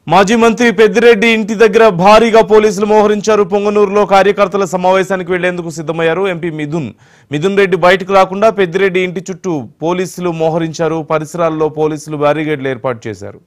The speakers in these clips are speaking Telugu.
మాజీ మంత్రి పెద్దిరెడ్డి ఇంటి దగ్గర భారీగా పోలీసులు మోహరించారు పొంగనూరులో కార్యకర్తల సమావేశానికి వెళ్లేందుకు సిద్ధమయ్యారు ఎంపీ మిథున్ మిథున్ రెడ్డి బయటకు రాకుండా పెద్దిరెడ్డి ఇంటి చుట్టూ పోలీసులు మోహరించారు పరిసరాల్లో పోలీసులు బ్యారిగేడ్లు ఏర్పాటు చేశారు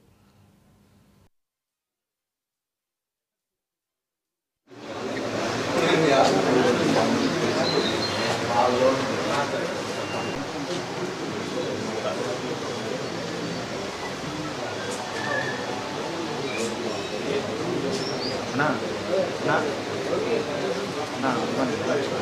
నా నా నా ఇవ్వండి.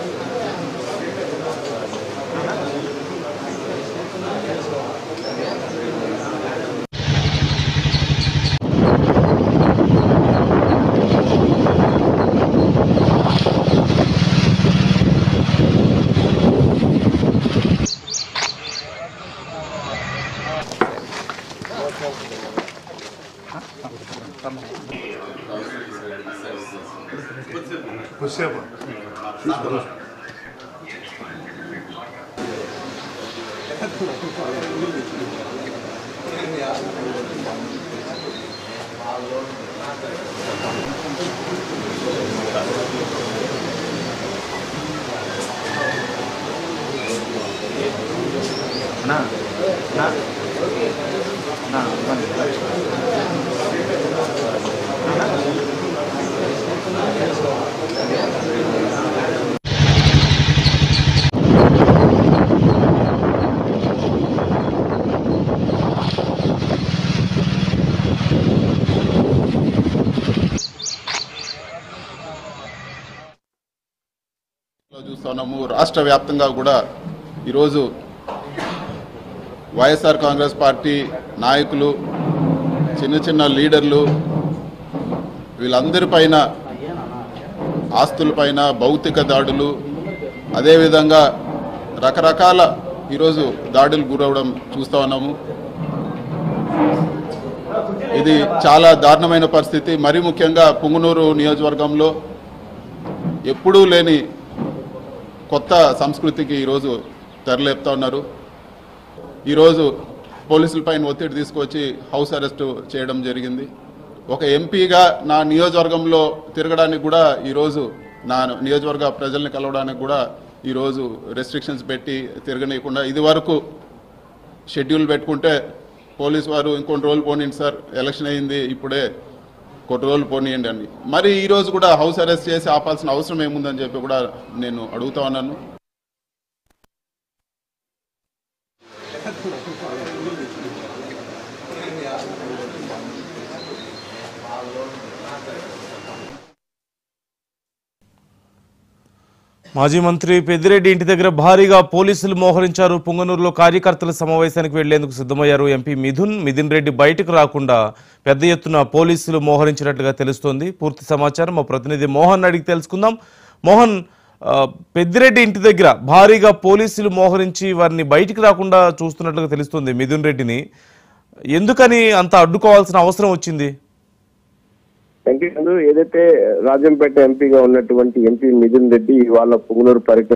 నా నా నా ఇవ్వండి. లో చూస్తున్నాము రాష్ట్ర వ్యాప్తంగా కూడా ఈరోజు వైఎస్ఆర్ కాంగ్రెస్ పార్టీ నాయకులు చిన్న చిన్న లీడర్లు వీళ్ళందరిపైన ఆస్తులపైన భౌతిక దాడులు అదేవిధంగా రకరకాల ఈరోజు దాడులు గురవడం చూస్తూ ఉన్నాము ఇది చాలా దారుణమైన పరిస్థితి మరీ ముఖ్యంగా పుంగనూరు నియోజకవర్గంలో ఎప్పుడూ లేని కొత్త సంస్కృతికి ఈరోజు తెరలేపుతా ఉన్నారు ఈరోజు పోలీసులపైన ఒత్తిడి తీసుకొచ్చి హౌస్ అరెస్ట్ చేయడం జరిగింది ఒక ఎంపీగా నా నియోజకవర్గంలో తిరగడానికి కూడా ఈరోజు నా నియోజకవర్గ ప్రజల్ని కలవడానికి కూడా ఈరోజు రెస్ట్రిక్షన్స్ పెట్టి తిరగనీయకుండా ఇది వరకు షెడ్యూల్ పెట్టుకుంటే పోలీస్ వారు ఇంకొన్ని రోజులు పోనీయండి సార్ ఎలక్షన్ అయింది ఇప్పుడే కొన్ని రోజులు పోనీయండి అని మరి ఈ రోజు కూడా హౌస్ అరెస్ట్ చేసి ఆపాల్సిన అవసరం ఏముందని చెప్పి కూడా నేను అడుగుతా ఉన్నాను మాజీ మంత్రి పెద్దిరెడ్డి ఇంటి దగ్గర భారీగా పోలీసులు మోహరించారు పొంగనూరులో కార్యకర్తల సమావేశానికి వెళ్లేందుకు సిద్ధమయ్యారు ఎంపీ మిథున్ మిథున్ రెడ్డి బయటకు రాకుండా పెద్ద ఎత్తున పోలీసులు మోహరించినట్లుగా తెలుస్తోంది పూర్తి సమాచారం మా ప్రతినిధి మోహన్ అడిగి తెలుసుకుందాం మోహన్ ఆ, పెద్దిరెడ్డి ఇంటి దగ్గర భారీగా పోలీసులు మోహరించి వారిని బయటికి రాకుండా చూస్తున్నట్లుగా తెలుస్తుంది మిథున్ రెడ్డిని ఎందుకని అంత అడ్డుకోవాల్సిన అవసరం వచ్చింది వెంకటేశ్వరు ఏదైతే రాజంపేట ఎంపీగా ఉన్నటువంటి ఎంపీ మిథున్ రెడ్డి ఇవాళ పుంగనూరు పర్యటన